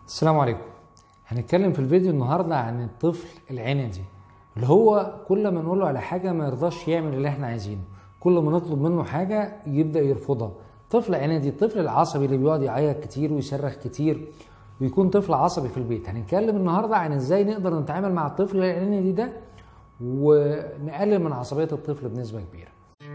السلام عليكم هنتكلم في الفيديو النهارده عن الطفل العندي اللي هو كل ما نقول له على حاجه ما يرضاش يعمل اللي احنا عايزينه كل ما نطلب منه حاجه يبدا يرفضها طفل عندي الطفل العصبي اللي بيقعد يعيط كتير ويصرخ كتير ويكون طفل عصبي في البيت هنتكلم النهارده عن ازاي نقدر نتعامل مع الطفل العندي ده ونقلل من عصبيه الطفل بنسبه كبيره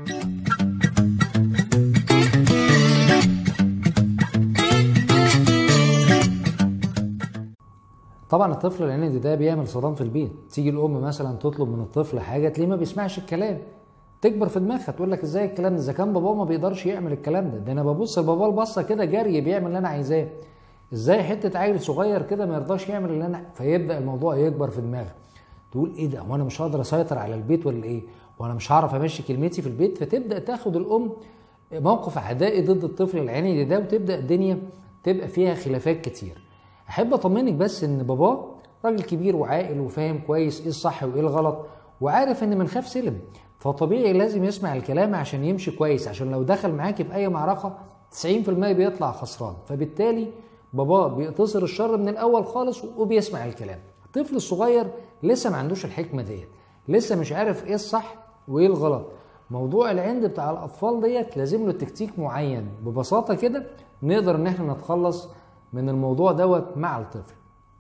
طبعا الطفل العندي ده بيعمل صدام في البيت تيجي الام مثلا تطلب من الطفل حاجه تلاقيه ما بيسمعش الكلام تكبر في دماغها تقول لك ازاي الكلام ده اذا كان باباه ما بيقدرش يعمل الكلام ده ده انا ببص لباباه البصه كده جري بيعمل اللي انا عايزاه ازاي حته عيل صغير كده ما يرضاش يعمل اللي انا فيبدا الموضوع يكبر في دماغها تقول ايه ده وانا مش هقدر اسيطر على البيت ولا ايه وانا مش هعرف امشي كلمتي في البيت فتبدا تاخد الام موقف عدائي ضد الطفل العندي ده وتبدا الدنيا تبقى فيها خلافات كتير احب اطمنك بس ان باباه راجل كبير وعاقل وفاهم كويس ايه الصح وايه الغلط وعارف ان من خاف سلم فطبيعي لازم يسمع الكلام عشان يمشي كويس عشان لو دخل معاكي في اي معركه 90% بيطلع خسران فبالتالي باباه بيقتصر الشر من الاول خالص وبيسمع الكلام الطفل الصغير لسه ما عندوش الحكمه ديت لسه مش عارف ايه الصح وايه الغلط موضوع العند بتاع الاطفال ديت لازم له تكتيك معين ببساطه كده نقدر ان احنا نتخلص من الموضوع دوت مع الطفل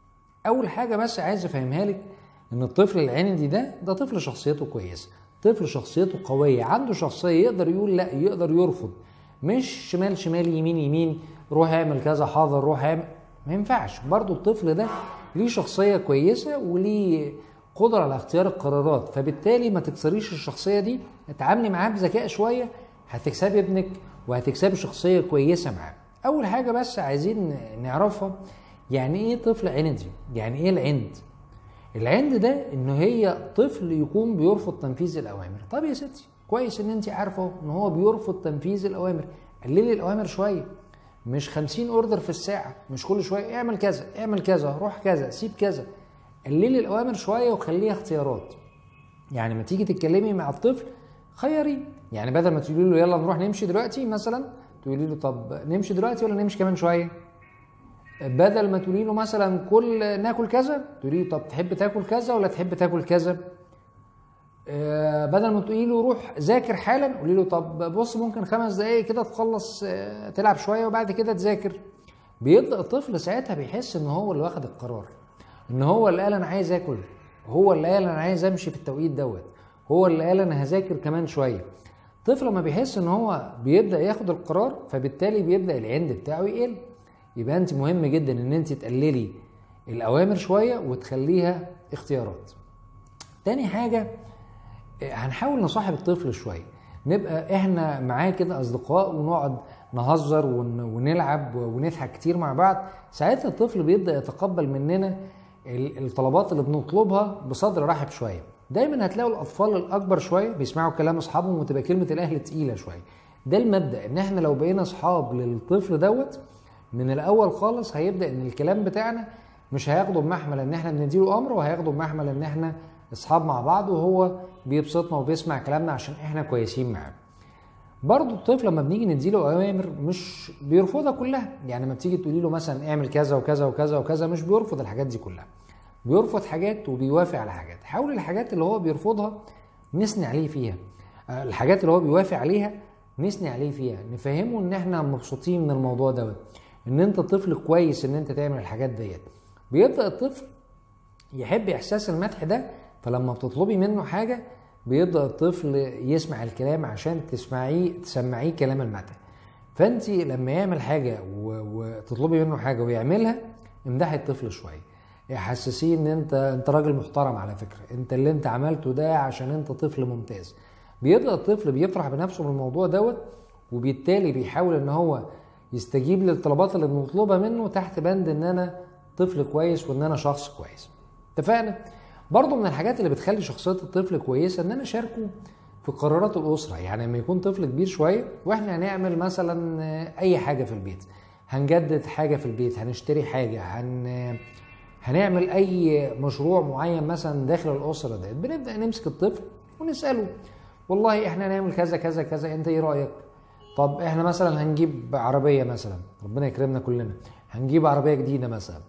اول حاجه بس عايز افهمها لك ان الطفل العندي ده ده طفل شخصيته كويسه طفل شخصيته قويه عنده شخصيه يقدر يقول لا يقدر يرفض مش شمال شمال يمين يمين روح اعمل كذا حاضر روح اعمل ما ينفعش برضو الطفل ده ليه شخصيه كويسه وليه قدره على اختيار القرارات فبالتالي ما تكسريش الشخصيه دي اتعاملي معاه بذكاء شويه هتكسبي ابنك وهتكسبي شخصيه كويسه معاه اول حاجه بس عايزين نعرفها يعني ايه طفل عندي يعني ايه العند العند ده ان هي طفل يكون بيرفض تنفيذ الاوامر طب يا ستي كويس ان انت عارفه ان هو بيرفض تنفيذ الاوامر قللي الاوامر شويه مش 50 اوردر في الساعه مش كل شويه اعمل كذا اعمل كذا روح كذا سيب كذا قللي الاوامر شويه وخليها اختيارات يعني ما تيجي تتكلمي مع الطفل خيري يعني بدل ما تقولي له يلا نروح نمشي دلوقتي مثلا تقولي له طب نمشي دلوقتي ولا نمشي كمان شويه بدل ما تقولي له مثلا كل ناكل كذا تقولي له طب تحب تاكل كذا ولا تحب تاكل كذا آه بدل ما تقولي له روح ذاكر حالا قولي له طب بص ممكن خمس دقايق كده تخلص آه تلعب شويه وبعد كده تذاكر بيبدا الطفل ساعتها بيحس ان هو اللي واخد القرار ان هو اللي قال انا عايز اكل هو اللي قال انا عايز امشي في التوقيت دوت هو اللي قال انا هذاكر كمان شويه الطفل لما بيحس ان هو بيبدا ياخد القرار فبالتالي بيبدا العند بتاعه يقل يبقى انت مهم جدا ان انت تقللي الاوامر شويه وتخليها اختيارات تاني حاجه هنحاول نصاحب الطفل شويه نبقى احنا معاه كده اصدقاء ونقعد نهزر ونلعب ونضحك كتير مع بعض ساعتها الطفل بيبدا يتقبل مننا الطلبات اللي بنطلبها بصدر رحب شويه دايما هتلاقوا الاطفال الاكبر شويه بيسمعوا كلام اصحابهم وتبقى كلمه الاهل تقيله شويه ده المبدا ان احنا لو بقينا اصحاب للطفل دوت من الاول خالص هيبدا ان الكلام بتاعنا مش هياخده بمحمل ان احنا بنديله امر وهياخده بمحمل ان احنا اصحاب مع بعض وهو بيبسطنا وبيسمع كلامنا عشان احنا كويسين معاه برضه الطفل لما بنيجي نديله اوامر مش بيرفضها كلها يعني لما بتيجي تقولي له مثلا اعمل كذا وكذا وكذا وكذا مش بيرفض الحاجات دي كلها بيرفض حاجات وبيوافق على حاجات حاول الحاجات اللي هو بيرفضها نثني عليه فيها الحاجات اللي هو بيوافق عليها نثني عليه فيها نفهمه ان احنا مبسوطين من الموضوع دوت ان انت طفل كويس ان انت تعمل الحاجات ديت بيبدا الطفل يحب احساس المدح ده فلما بتطلبي منه حاجه بيبدا الطفل يسمع الكلام عشان تسمعيه تسمعيه كلام المدح فانت لما يعمل حاجه وتطلبي منه حاجه ويعملها امدحي الطفل شويه حسسيه ان انت انت راجل محترم على فكره انت اللي انت عملته ده عشان انت طفل ممتاز بيبدا الطفل بيفرح بنفسه من الموضوع دوت وبالتالي بيحاول ان هو يستجيب للطلبات اللي بنطلبها منه تحت بند ان انا طفل كويس وان انا شخص كويس اتفقنا برضه من الحاجات اللي بتخلي شخصيه الطفل كويسه ان انا اشاركه في قرارات الاسره يعني لما يكون طفل كبير شويه واحنا هنعمل مثلا اي حاجه في البيت هنجدد حاجه في البيت هنشتري حاجه هن هنعمل اي مشروع معين مثلا داخل الاسره ديت بنبدا نمسك الطفل ونساله والله احنا هنعمل كذا كذا كذا انت ايه رايك طب احنا مثلا هنجيب عربيه مثلا ربنا يكرمنا كلنا هنجيب عربيه جديده مثلا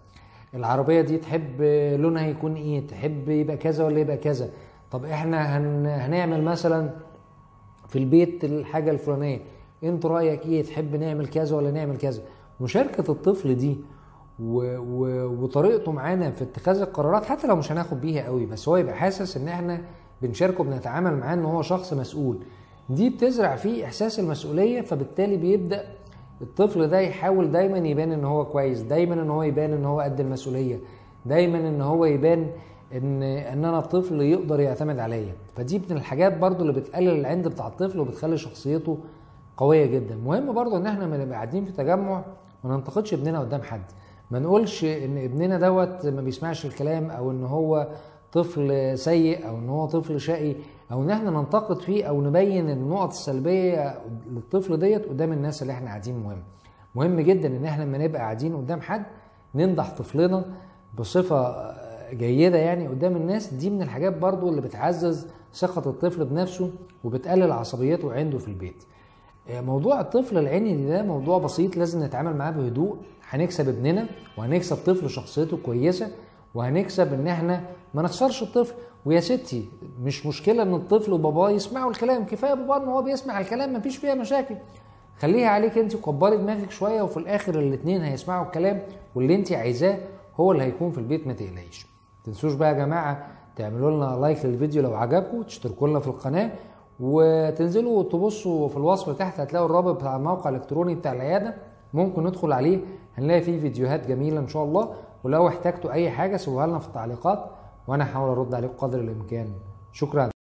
العربيه دي تحب لونها يكون ايه تحب يبقى كذا ولا يبقى كذا طب احنا هن هنعمل مثلا في البيت الحاجه الفلانيه انت رايك ايه تحب نعمل كذا ولا نعمل كذا مشاركه الطفل دي و... و... وطريقته معانا في اتخاذ القرارات حتى لو مش هناخد بيها قوي بس هو يبقى حاسس ان احنا بنشاركه بنتعامل معاه ان هو شخص مسؤول دي بتزرع فيه احساس المسؤوليه فبالتالي بيبدا الطفل ده يحاول دايما يبان ان هو كويس دايما ان هو يبان ان هو قد المسؤوليه دايما ان هو يبان ان ان انا الطفل يقدر يعتمد عليا فدي من الحاجات برضو اللي بتقلل العند بتاع الطفل وبتخلي شخصيته قويه جدا مهم برضو ان احنا لما نبقى قاعدين في تجمع ما ننتقدش ابننا قدام حد ما نقولش ان ابننا دوت ما بيسمعش الكلام او ان هو طفل سيء او ان هو طفل شقي او ان احنا ننتقد فيه او نبين النقط السلبيه للطفل ديت قدام الناس اللي احنا قاعدين مهم مهم جدا ان احنا لما نبقى قاعدين قدام حد نمدح طفلنا بصفه جيده يعني قدام الناس دي من الحاجات برضو اللي بتعزز ثقه الطفل بنفسه وبتقلل عصبيته عنده في البيت موضوع الطفل العيني ده موضوع بسيط لازم نتعامل معاه بهدوء هنكسب ابننا وهنكسب طفل شخصيته كويسه وهنكسب ان احنا ما نخسرش الطفل ويا ستي مش مشكله ان الطفل وباباه يسمعوا الكلام كفايه باباه ان هو بيسمع الكلام مفيش فيها مشاكل خليها عليك انت وكبري دماغك شويه وفي الاخر الاثنين هيسمعوا الكلام واللي انت عايزاه هو اللي هيكون في البيت ما تقلقيش تنسوش بقى يا جماعه تعملوا لنا لايك للفيديو لو عجبكم تشتركوا لنا في القناه وتنزلوا تبصوا في الوصف تحت هتلاقوا الرابط بتاع الموقع الالكتروني بتاع العياده ممكن ندخل عليه هنلاقي فيه فيديوهات جميله ان شاء الله ولو احتجتوا اي حاجه سيبوها لنا في التعليقات وانا هحاول ارد عليكم قدر الامكان شكرا